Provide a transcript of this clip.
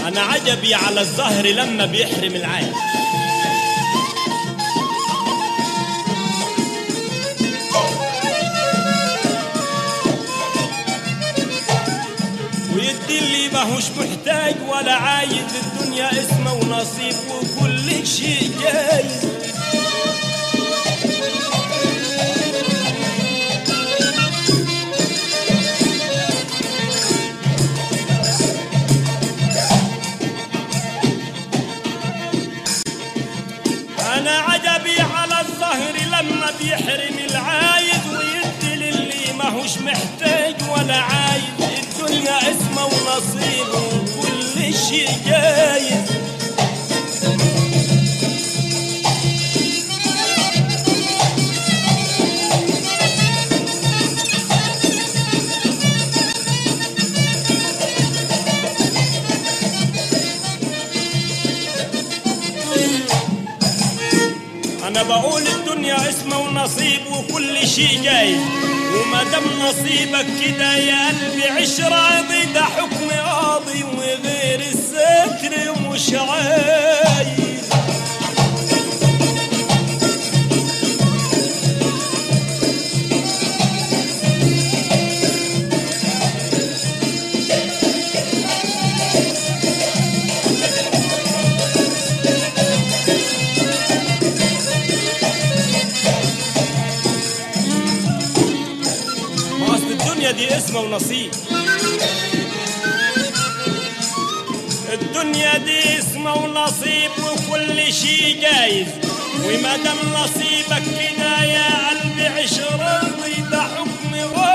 انا عجبي على الزهر لما بيحرم العين ويدي اللي ماهوش محتاج ولا عايز الدنيا اسمه ونصيب وكل شيء جايز انا عجبي على الظهر لما بيحرم العايز ويدي للي ماهوش محتاج ولا عايز الدنيا اسمه ونصيبه وكل شيء جايز انا بقول الدنيا اسمه ونصيب وكل شيء جاي وما دام نصيبك كده يا قلبي عيش راضي ده حكم قاضي وغير الستر مش عايز ما اصل الدنيا دي اسمه ونصيب الدنيا دي اسمه ونصيب وكل شي جايز وما دام نصيبك كده يا قلبي عيش راضي ده حكم غايب